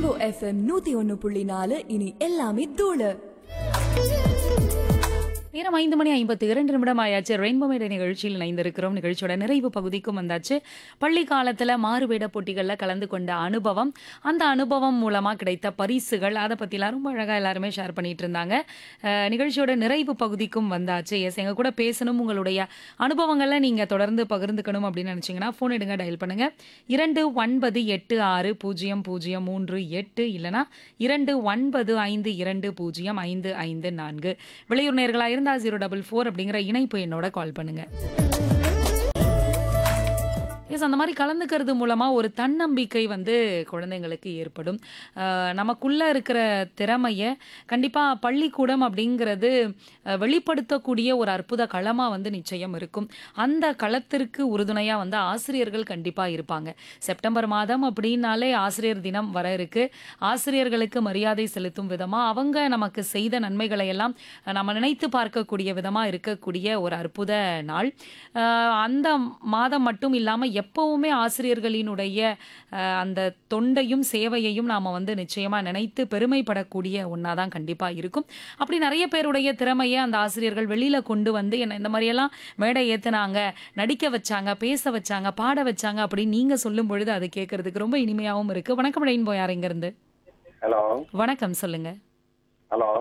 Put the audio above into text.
rainbow FM நூத்தி ஒன்னு புள்ளி நாலு இனி எல்லாமே தூளு நேரம் ஐந்து மணி ஐம்பத்தி இரண்டு நிமிடம் ஆயாச்சு ரெயின்போ மேடை நிகழ்ச்சியில் இணைந்திருக்கிறோம் நிகழ்ச்சியோட நிறைவு பகுதிக்கும் வந்தாச்சு பள்ளி காலத்தில் மாறுவேட போட்டிகளில் கலந்து கொண்ட அனுபவம் அந்த அனுபவம் மூலமாக கிடைத்த பரிசுகள் அதை பற்றிலாம் ரொம்ப அழகாக எல்லாருமே ஷேர் பண்ணிட்டு இருந்தாங்க அஹ், நிகழ்ச்சியோட நிறைவு பகுதிக்கும் வந்தாச்சு எஸ் எங்க கூட பேசணும் உங்களுடைய அனுபவங்களை நீங்கள் தொடர்ந்து பகிர்ந்துக்கணும் அப்படின்னு நினச்சிங்கன்னா ஃபோன் எடுங்க டயல் பண்ணுங்க இரண்டு ஒன்பது எட்டு ஆறு பூஜ்ஜியம் பூஜ்ஜியம் மூன்று எட்டு இல்லைனா இரண்டு ஒன்பது ஐந்து இரண்டு பூஜ்ஜியம் ஐந்து ஐந்து நான்கு வெளியூர் நேர்களா இருந்தா ஜீரோ டபுள் ஃபோர் அப்படிங்கிற இணைப்பு என்னோட கால் பண்ணுங்க எஸ் அந்த மாதிரி கலந்துக்கிறது மூலமா ஒரு தன்னம்பிக்கை வந்து குழந்தைங்களுக்கு ஏற்படும் அஹ் நமக்குள்ள இருக்கிற திறமைய கண்டிப்பா பள்ளிக்கூடம் அப்படிங்கிறது அஹ், வெளிப்படுத்தக்கூடிய ஒரு அற்புத களமா வந்து நிச்சயம் இருக்கும் அந்த களத்திற்கு உறுதுணையா வந்து ஆசிரியர்கள் கண்டிப்பா இருப்பாங்க செப்டம்பர் மாதம் அப்படின்னாலே ஆசிரியர் தினம் வர இருக்கு ஆசிரியர்களுக்கு மரியாதை செலுத்தும் விதமா அவங்க நமக்கு செய்த நன்மைகளை எல்லாம் நம்ம நினைத்து பார்க்கக்கூடிய விதமா இருக்கக்கூடிய ஒரு அற்புத நாள் அஹ் அந்த மாதம் மட்டும் இல்லாம எப்பவுமே ஆசிரியர்களினுடைய அஹ், அந்த தொண்டையும் சேவையையும் நாம வந்து நிச்சயமா நினைத்து பெருமைப்படக்கூடிய ஒன்னாதான் கண்டிப்பா இருக்கும் அப்படி நிறைய பேருடைய திறமையை அந்த ஆசிரியர்கள் வெளியில கொண்டு வந்து என்ன இந்த மாதிரியெல்லாம் மேடை ஏத்துனாங்க நடிக்க வச்சாங்க பேச வச்சாங்க பாட வச்சாங்க அப்படின்னு நீங்க சொல்லும் பொழுது அது கேட்கறதுக்கு ரொம்ப இனிமையாவும் இருக்கு வணக்கம் ரெயின்போ யார் இங்க இருந்து ஹலோ வணக்கம் சொல்லுங்க ஹலோ